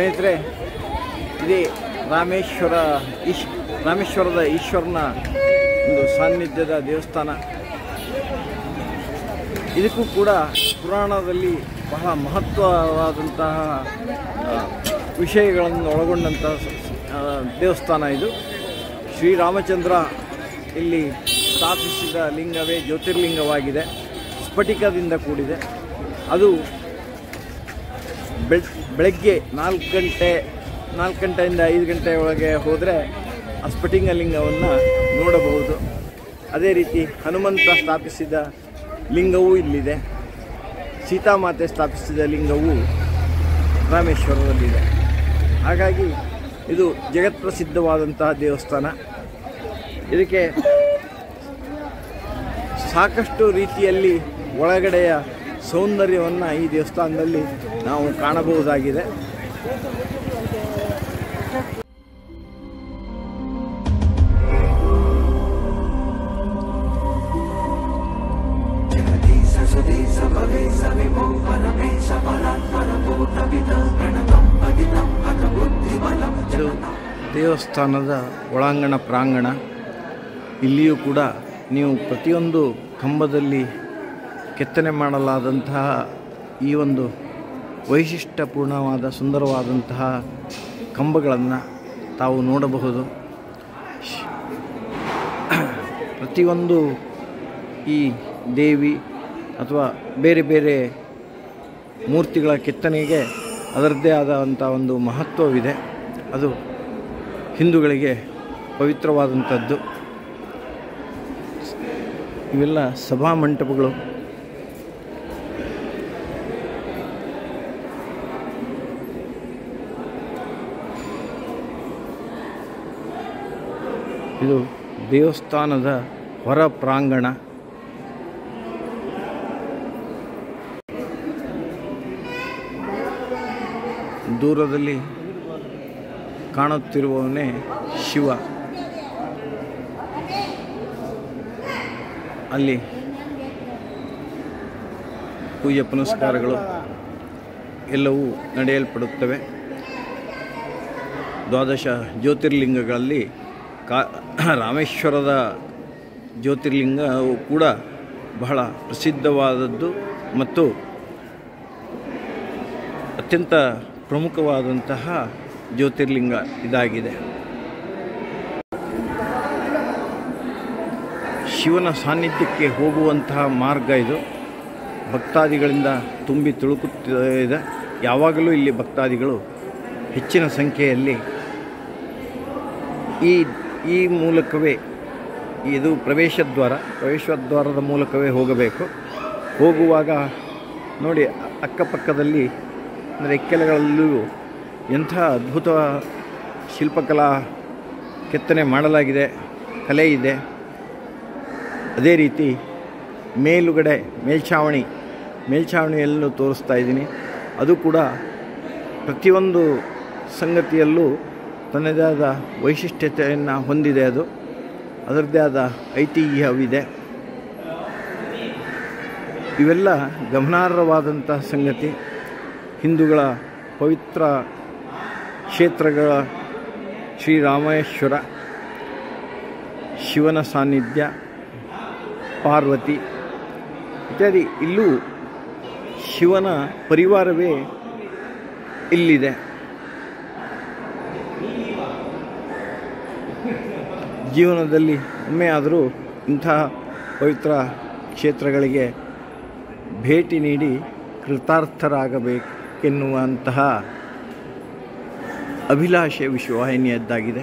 ಸ್ನೇಹಿತರೆ ಇದೇ ರಾಮೇಶ್ವರ ಈಶ್ ರಾಮೇಶ್ವರದ ಈಶ್ವರನ ಒಂದು ಸಾನ್ನಿಧ್ಯದ ದೇವಸ್ಥಾನ ಇದಕ್ಕೂ ಕೂಡ ಪುರಾಣದಲ್ಲಿ ಬಹಳ ಮಹತ್ವವಾದಂತಹ ಆ, ವಿಷಯಗಳನ್ನು ಒಳಗೊಂಡಂತಹ ಆ, ದೇವಸ್ಥಾನ ಇದು ಶ್ರೀರಾಮಚಂದ್ರ ಇಲ್ಲಿ ಸ್ಥಾಪಿಸಿದ ಲಿಂಗವೇ ಜ್ಯೋತಿರ್ಲಿಂಗವಾಗಿದೆ ಸ್ಫಟಿಕದಿಂದ ಕೂಡಿದೆ ಅದು ಬೆಳ್ ಬೆಳಗ್ಗೆ ನಾಲ್ಕು ಗಂಟೆ ನಾಲ್ಕು ಗಂಟೆಯಿಂದ ಐದು ಗಂಟೆ ಒಳಗೆ ಹೋದರೆ ಆ ಸ್ಫಟಿಕ ಲಿಂಗವನ್ನು ನೋಡಬಹುದು ಅದೇ ರೀತಿ ಹನುಮಂತ ಸ್ಥಾಪಿಸಿದ ಲಿಂಗವೂ ಇಲ್ಲಿದೆ ಸೀತಾಮಾತೆ ಸ್ಥಾಪಿಸಿದ ಲಿಂಗವು ರಾಮೇಶ್ವರದಲ್ಲಿದೆ ಹಾಗಾಗಿ ಇದು ಜಗತ್ಪ್ರಸಿದ್ಧವಾದಂತಹ ದೇವಸ್ಥಾನ ಇದಕ್ಕೆ ಸಾಕಷ್ಟು ರೀತಿಯಲ್ಲಿ ಒಳಗಡೆಯ ಸೌಂದರ್ಯವನ್ನು ಈ ದೇವಸ್ಥಾನದಲ್ಲಿ ನಾವು ಕಾಣಬಹುದಾಗಿದೆ ಇದು ದೇವಸ್ಥಾನದ ಒಳಾಂಗಣ ಪ್ರಾಂಗಣ ಇಲ್ಲಿಯೂ ಕೂಡ ನೀವು ಪ್ರತಿಯೊಂದು ಕಂಬದಲ್ಲಿ ಕೆತ್ತನೆ ಮಾಡಲಾದಂತಹ ಈ ಒಂದು ವೈಶಿಷ್ಟ್ಯಪೂರ್ಣವಾದ ಸುಂದರವಾದಂತಹ ಕಂಬಗಳನ್ನು ತಾವು ನೋಡಬಹುದು ಶ್- ಪ್ರತಿಯೊಂದು ಈ ದೇವಿ ಅಥವಾ ಬೇರೆ ಬೇರೆ ಮೂರ್ತಿಗಳ ಕೆತ್ತನೆಗೆ ಅದರದ್ದೇ ಆದಂಥ ಒಂದು ಮಹತ್ವವಿದೆ ಅದು ಹಿಂದೂಗಳಿಗೆ ಪವಿತ್ರವಾದಂಥದ್ದು ಇವೆಲ್ಲ ಸಭಾ ಮಂಟಪಗಳು ಇದು ದೇವಸ್ಥಾನದ ಹೊರ ಪ್ರಾಂಗಣ ದೂರದಲ್ಲಿ ಕಾಣುತ್ತಿರುವವನೇ ಶಿವ ಅಲ್ಲಿ ಪೂಜೆ ಪುನಸ್ಕಾರಗಳು ಎಲ್ಲವೂ ನಡೆಯಲ್ಪಡುತ್ತವೆ ದ್ವಾದಶ ಜ್ಯೋತಿರ್ಲಿಂಗಗಳಲ್ಲಿ ಕಾ ರಾಮೇಶ್ವರದ ಜ್ಯೋತಿರ್ಲಿಂಗವು ಕೂಡ ಬಹಳ ಪ್ರಸಿದ್ಧವಾದದ್ದು ಮತ್ತು ಅತ್ಯಂತ ಪ್ರಮುಖವಾದಂತಹ ಜ್ಯೋತಿರ್ಲಿಂಗ ಇದಾಗಿದೆ ಶಿವನ ಸಾನ್ನಿಧ್ಯಕ್ಕೆ ಹೋಗುವಂತಹ ಮಾರ್ಗ ಇದು ಭಕ್ತಾದಿಗಳಿಂದ ತುಂಬಿ ತುಳುಕುತ್ತಿದೆ ಯಾವಾಗಲೂ ಇಲ್ಲಿ ಭಕ್ತಾದಿಗಳು ಹೆಚ್ಚಿನ ಸಂಖ್ಯೆಯಲ್ಲಿ ಈ ಈ ಮೂಲಕವೇ ಇದು ಪ್ರವೇಶ ದ್ವಾರ ಪ್ರವೇಶ ದ್ವಾರದ ಮೂಲಕವೇ ಹೋಗಬೇಕು ಹೋಗುವಾಗ ನೋಡಿ ಅಕ್ಕಪಕ್ಕದಲ್ಲಿ ಅಂದರೆ ಇಕ್ಕೆಲಗಳಲ್ಲೂ ಎಂಥ ಅದ್ಭುತ ಶಿಲ್ಪಕಲಾ ಕೆತ್ತನೆ ಮಾಡಲಾಗಿದೆ ಕಲೆ ಇದೆ ಅದೇ ರೀತಿ ಮೇಲುಗಡೆ ಮೇಲ್ಛಾವಣಿ ಮೇಲ್ಛಾವಣಿಯಲ್ಲೂ ತೋರಿಸ್ತಾ ಇದ್ದೀನಿ ಅದು ಕೂಡ ಪ್ರತಿಯೊಂದು ಸಂಗತಿಯಲ್ಲೂ ತನ್ನದೇ ಆದ ವೈಶಿಷ್ಟ್ಯತೆಯನ್ನು ಹೊಂದಿದೆ ಅದು ಅದರದ್ದೇ ಆದ ಐತಿಹ್ಯವಿದೆ ಇವೆಲ್ಲ ಗಮನಾರ್ಹವಾದಂಥ ಸಂಗತಿ ಹಿಂದೂಗಳ ಪವಿತ್ರ ಕ್ಷೇತ್ರಗಳ ಶ್ರೀರಾಮೇಶ್ವರ ಶಿವನ ಸಾನ್ನಿಧ್ಯ ಪಾರ್ವತಿ ಇತ್ಯಾದಿ ಇಲ್ಲೂ ಶಿವನ ಪರಿವಾರವೇ ಇಲ್ಲಿದೆ ಜೀವನದಲ್ಲಿ ಒಮ್ಮೆ ಆದರೂ ಇಂಥ ಪವಿತ್ರ ಕ್ಷೇತ್ರಗಳಿಗೆ ಭೇಟಿ ನೀಡಿ ಕೃತಾರ್ಥರಾಗಬೇಕೆನ್ನುವಂತಹ ಅಭಿಲಾಷೆ ವಿಶ್ವವಾಹಿನಿಯದ್ದಾಗಿದೆ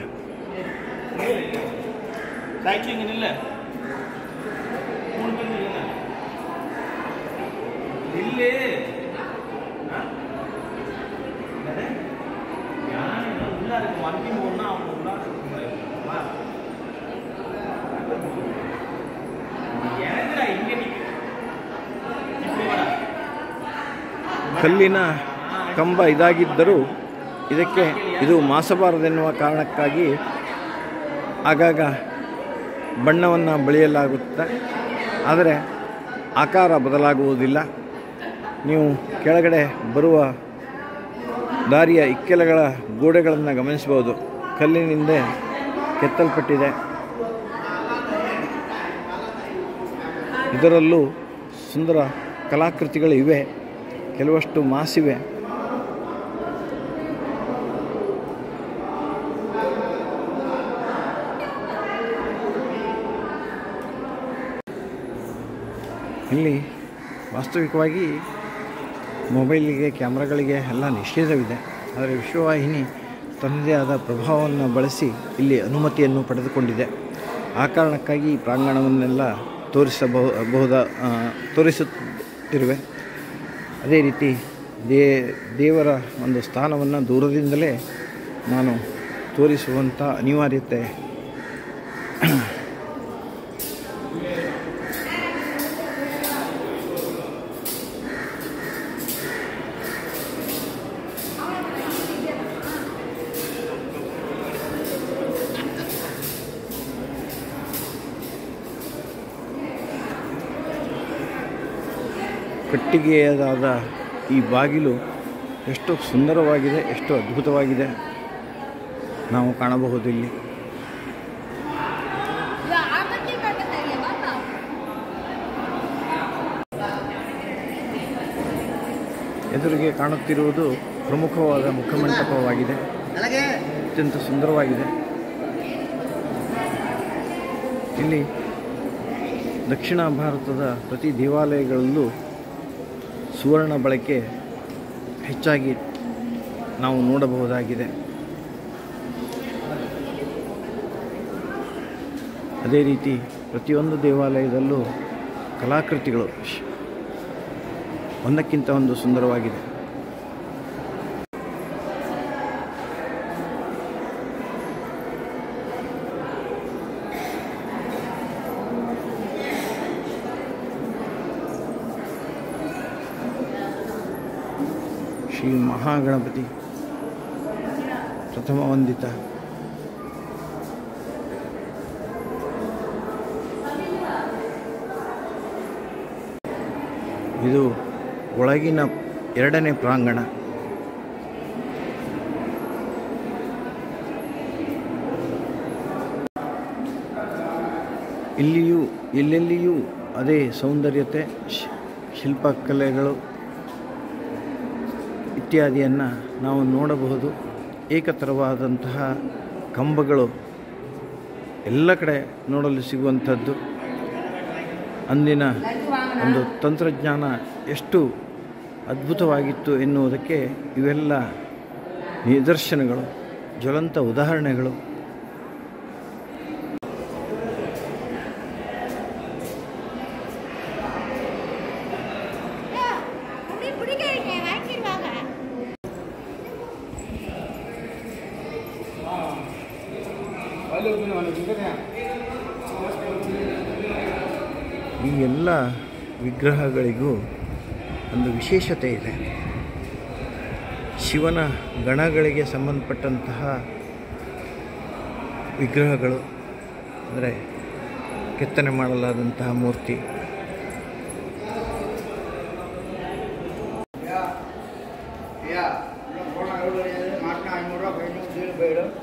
ಕಲ್ಲಿನ ಕಂಬ ಇದಾಗಿದ್ದರೂ ಇದಕ್ಕೆ ಇದು ಮಾಸಬಾರದೆನ್ನುವ ಕಾರಣಕ್ಕಾಗಿ ಆಗಾಗ ಬಣ್ಣವನ್ನು ಬಳಿಯಲಾಗುತ್ತೆ ಆದರೆ ಆಕಾರ ಬದಲಾಗುವುದಿಲ್ಲ ನೀವು ಕೆಳಗಡೆ ಬರುವ ದಾರಿಯ ಇಕ್ಕೆಲಗಳ ಗೋಡೆಗಳನ್ನು ಗಮನಿಸಬಹುದು ಕಲ್ಲಿನಿಂದ ಕೆತ್ತಲ್ಪಟ್ಟಿದೆ ಇದರಲ್ಲೂ ಸುಂದರ ಕಲಾಕೃತಿಗಳು ಇವೆ ಕೆಲವಷ್ಟು ಮಾಸಿವೆ ಇಲ್ಲಿ ವಾಸ್ತವಿಕವಾಗಿ ಮೊಬೈಲಿಗೆ ಕ್ಯಾಮ್ರಾಗಳಿಗೆ ಎಲ್ಲ ನಿಷೇಧವಿದೆ ಆದರೆ ವಿಶ್ವವಾಹಿನಿ ತನ್ನದೇ ಆದ ಪ್ರಭಾವವನ್ನು ಬಳಸಿ ಇಲ್ಲಿ ಅನುಮತಿಯನ್ನು ಪಡೆದುಕೊಂಡಿದೆ ಆ ಕಾರಣಕ್ಕಾಗಿ ಈ ಪ್ರಾಂಗಣವನ್ನೆಲ್ಲ ತೋರಿಸಬಹು ಬಹುದ ಆ, ತೋರಿಸುತ್ತಿರುವೆ ಅದೇ ರೀತಿ ದೇ ದೇವರ ಒಂದು ಸ್ಥಾನವನ್ನು ದೂರದಿಂದಲೇ ನಾನು ತೋರಿಸುವಂಥ ಅನಿವಾರ್ಯತೆ ಕಟ್ಟಿಗೆಯದಾದ ಈ ಬಾಗಿಲು ಎಷ್ಟು ಸುಂದರವಾಗಿದೆ ಎಷ್ಟು ಅದ್ಭುತವಾಗಿದೆ ನಾವು ಕಾಣಬಹುದು ಇಲ್ಲಿ Ya, apa sih kata saya, Bapak? ಎದುರಿಗೆ ಕಾಣುತ್ತಿರುವುದು ಪ್ರಮುಖವಾದ ಮುಖಮಂಟಪವಾಗಿದೆ ಅತ್ಯಂತ ಸುಂದರವಾಗಿದೆ ಇಲ್ಲಿ ದಕ್ಷಿಣ ಭಾರತದ ಪ್ರತಿ ದೇವಾಲಯಗಳಲ್ಲೂ ಸುವರ್ಣ ಬಳಕೆ ಹೆಚ್ಚಾಗಿ ನಾವು ನೋಡಬಹುದಾಗಿದೆ ಅದೇ ರೀತಿ ಪ್ರತಿಯೊಂದು ದೇವಾಲಯದಲ್ಲೂ ಕಲಾಕೃತಿಗಳು ಶ್- ಒಂದಕ್ಕಿಂತ ಒಂದು ಸುಂದರವಾಗಿದೆ ಶ್ರೀ ಮಹಾಗಣಪತಿ ಪ್ರಥಮ ವಂದಿತ ಇದು ಒಳಗಿನ ಎರಡನೇ ಪ್ರಾಂಗಣ ಇಲ್ಲಿಯೂ ಎಲ್ಲೆಲ್ಲಿಯೂ ಅದೇ ಸೌಂದರ್ಯತೆ ಶ್- ಶಿಲ್ಪಕಲೆಗಳು ಇತ್ಯಾದಿಯನ್ನು ನಾವು ನೋಡಬಹುದು ಏಕತರವಾದಂತಹ ಕಂಬಗಳು ಎಲ್ಲ ಕಡೆ ನೋಡಲು ಸಿಗುವಂಥದ್ದು ಅಂದಿನ ಒಂದು ತಂತ್ರಜ್ಞಾನ ಎಷ್ಟು ಅದ್ಭುತವಾಗಿತ್ತು ಎನ್ನುವುದಕ್ಕೆ ಇವೆಲ್ಲ ನಿದರ್ಶನಗಳು ಜ್ವಲಂತ ಉದಾಹರಣೆಗಳು ಹುಡಿ ಹುಡುಗಿಗೆ ಹಾಕಿರುವಾಗ ಈ ಎಲ್ಲ ವಿಗ್ರಹಗಳಿಗೂ ಒಂದು ವಿಶೇಷತೆ ಇದೆ ಶಿವನ ಗಣಗಳಿಗೆ ಸಂಬಂಧಪಟ್ಟಂತಹ ವಿಗ್ರಹಗಳು ಅಂದರೆ ಕೆತ್ತನೆ ಮಾಡಲಾದಂತಹ ಮೂರ್ತಿ Iya, lo pon a lo de marca y morro que no sirve, pero